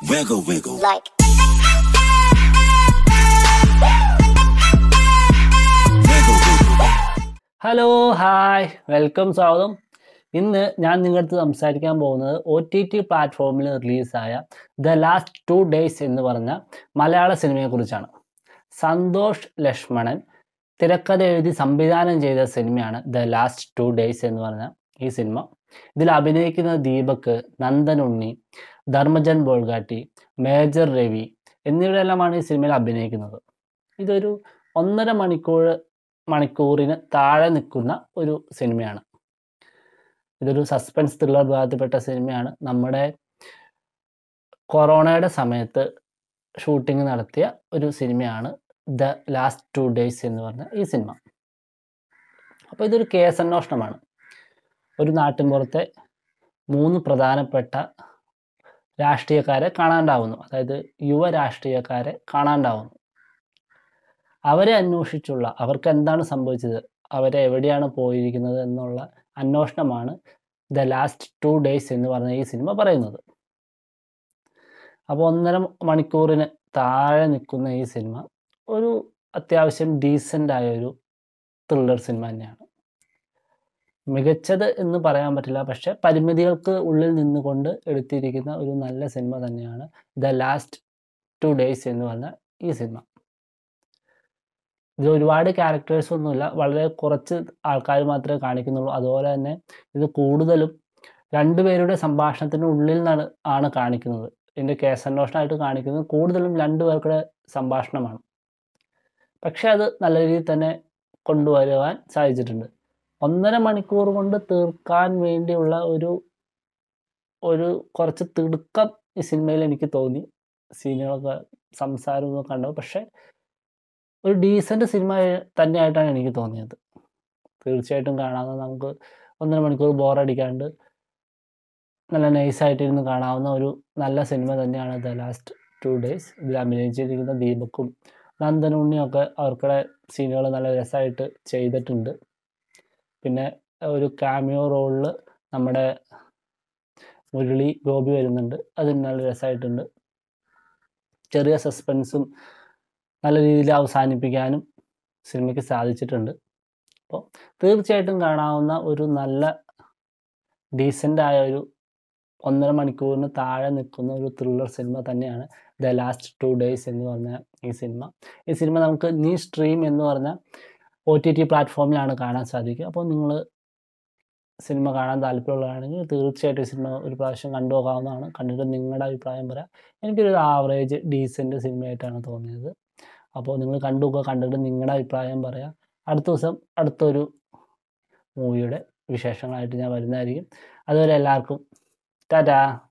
Wiggle, wiggle. like Wiggle, wiggle. Hello hi welcome സ്വാഗതം ഇന്ന് ഞാൻ നിങ്ങളുടെ അടുത്ത് സംസാരിക്കാൻ പോകുന്നത് ഒ ടി ടി പ്ലാറ്റ്ഫോമിൽ റിലീസായ ദ ലാസ്റ്റ് ടു ഡേയ്സ് എന്ന് പറഞ്ഞ മലയാള സിനിമയെക്കുറിച്ചാണ് സന്തോഷ് ലക്ഷ്മണൻ തിരക്കഥ എഴുതി സംവിധാനം ചെയ്ത സിനിമയാണ് ദ ലാസ്റ്റ് ടു ഡേയ്സ് എന്ന് പറഞ്ഞ ഈ സിനിമ ഇതിൽ അഭിനയിക്കുന്ന ദീപക് നന്ദൻ ഉണ്ണി ധർമ്മജൻ ബോൾഗാട്ടി മേജർ രവി എന്നിവരെല്ലാമാണ് ഈ സിനിമയിൽ അഭിനയിക്കുന്നത് ഇതൊരു ഒന്നര മണിക്കൂർ മണിക്കൂറിന് താഴെ നിൽക്കുന്ന ഒരു സിനിമയാണ് ഇതൊരു സസ്പെൻസ് ത്രില്ലർ വിഭാഗത്തിൽപ്പെട്ട സിനിമയാണ് നമ്മുടെ കൊറോണയുടെ സമയത്ത് ഷൂട്ടിംഗ് നടത്തിയ ഒരു സിനിമയാണ് ദ ലാസ്റ്റ് ടു ഡേയ്സ് എന്ന് പറഞ്ഞ ഈ സിനിമ അപ്പോൾ ഇതൊരു കേസന്വേഷണമാണ് ഒരു നാട്ടിൻപുറത്തെ മൂന്ന് പ്രധാനപ്പെട്ട രാഷ്ട്രീയക്കാരെ കാണാണ്ടാവുന്നു അതായത് യുവ രാഷ്ട്രീയക്കാരെ കാണാണ്ടാവുന്നു അവരെ അന്വേഷിച്ചുള്ള അവർക്ക് എന്താണ് സംഭവിച്ചത് അവരെ എവിടെയാണ് പോയിരിക്കുന്നത് എന്നുള്ള അന്വേഷണമാണ് ദ ലാസ്റ്റ് ടു ഡേയ്സ് എന്ന് പറഞ്ഞ ഈ സിനിമ പറയുന്നത് അപ്പോൾ ഒന്നര മണിക്കൂറിന് താഴെ നിൽക്കുന്ന ഈ സിനിമ ഒരു അത്യാവശ്യം ഡീസൻ്റ് ആയ ഒരു ത്രില്ലർ സിനിമ തന്നെയാണ് മികച്ചത് എന്ന് പറയാൻ പറ്റില്ല പക്ഷെ പരിമിതികൾക്ക് ഉള്ളിൽ നിന്നുകൊണ്ട് എടുത്തിരിക്കുന്ന ഒരു നല്ല സിനിമ തന്നെയാണ് ദ ലാസ്റ്റ് ടു ഡേയ്സ് എന്ന് പറഞ്ഞ ഈ സിനിമ ഇത് ഒരുപാട് ക്യാരക്ടേഴ്സ് ഒന്നുമില്ല വളരെ കുറച്ച് ആൾക്കാർ മാത്രമേ കാണിക്കുന്നുള്ളൂ അതുപോലെ തന്നെ ഇത് കൂടുതലും രണ്ടുപേരുടെ സംഭാഷണത്തിന് ഉള്ളിൽ നിന്നാണ് ആണ് കാണിക്കുന്നത് ഇതിൻ്റെ കേസന്വേഷണമായിട്ട് കാണിക്കുന്നത് കൂടുതലും രണ്ടുപേർക്കുടെ സംഭാഷണമാണ് പക്ഷെ അത് നല്ല രീതിയിൽ തന്നെ കൊണ്ടുവരുവാൻ സാധിച്ചിട്ടുണ്ട് ഒന്നര മണിക്കൂർ കൊണ്ട് തീർക്കാൻ വേണ്ടിയുള്ള ഒരു ഒരു കുറച്ച് തിടുക്കം ഈ സിനിമയിൽ എനിക്ക് തോന്നി സീനുകളൊക്കെ സംസാരമൊക്കെ കണ്ടു പക്ഷെ ഒരു ഡീസൻറ്റ് സിനിമ തന്നെയായിട്ടാണ് എനിക്ക് തോന്നിയത് തീർച്ചയായിട്ടും കാണാവുന്ന നമുക്ക് ഒന്നര മണിക്കൂർ ബോറടിക്കാണ്ട് നല്ല നൈസായിട്ടിരുന്ന് കാണാവുന്ന ഒരു നല്ല സിനിമ തന്നെയാണ് ദ ലാസ്റ്റ് ടു ഡേയ്സ് ഇതിൽ അഭിനയിച്ചിരിക്കുന്ന ദീപക്കും നന്ദനുണ്ണിയും ഒക്കെ അവർക്കുടെ സീനുകൾ നല്ല രസമായിട്ട് ചെയ്തിട്ടുണ്ട് പിന്നെ ഒരു കാമിയോ റോളിൽ നമ്മുടെ മുരളി ഗോപി വരുന്നുണ്ട് അത് നല്ല രസമായിട്ടുണ്ട് ചെറിയ സസ്പെൻസും നല്ല രീതിയിൽ അവസാനിപ്പിക്കാനും സിനിമയ്ക്ക് സാധിച്ചിട്ടുണ്ട് അപ്പോൾ തീർച്ചയായിട്ടും കാണാവുന്ന ഒരു നല്ല ഡീസൻ്റ് ആയ ഒരു ഒന്നര മണിക്കൂറിന് താഴെ നിൽക്കുന്ന ഒരു ത്രില്ലർ സിനിമ തന്നെയാണ് ദ ലാസ്റ്റ് ടു ഡേയ്സ് എന്ന് പറഞ്ഞ ഈ സിനിമ ഈ സിനിമ നമുക്ക് നീ സ്ട്രീം എന്ന് പറഞ്ഞ ഒ ടി ടി പ്ലാറ്റ്ഫോമിലാണ് കാണാൻ സാധിക്കുക അപ്പോൾ നിങ്ങൾ സിനിമ കാണാൻ താല്പര്യമുള്ളതാണെങ്കിൽ തീർച്ചയായിട്ടും ഈ സിനിമ ഒരു പ്രാവശ്യം കണ്ടു നോക്കാവുന്നതാണ് കണ്ടിട്ട് നിങ്ങളുടെ അഭിപ്രായം പറയാം എനിക്കൊരു ആവറേജ് ഡീസൻറ്റ് സിനിമയായിട്ടാണ് തോന്നിയത് അപ്പോൾ നിങ്ങൾ കണ്ടു നോക്കുക കണ്ടിട്ട് നിങ്ങളുടെ അഭിപ്രായം പറയാം അടുത്ത ദിവസം അടുത്തൊരു മൂവിയുടെ വിശേഷങ്ങളായിട്ട് ഞാൻ വരുന്നതായിരിക്കും അതുവരെ എല്ലാവർക്കും ടാറ്റാ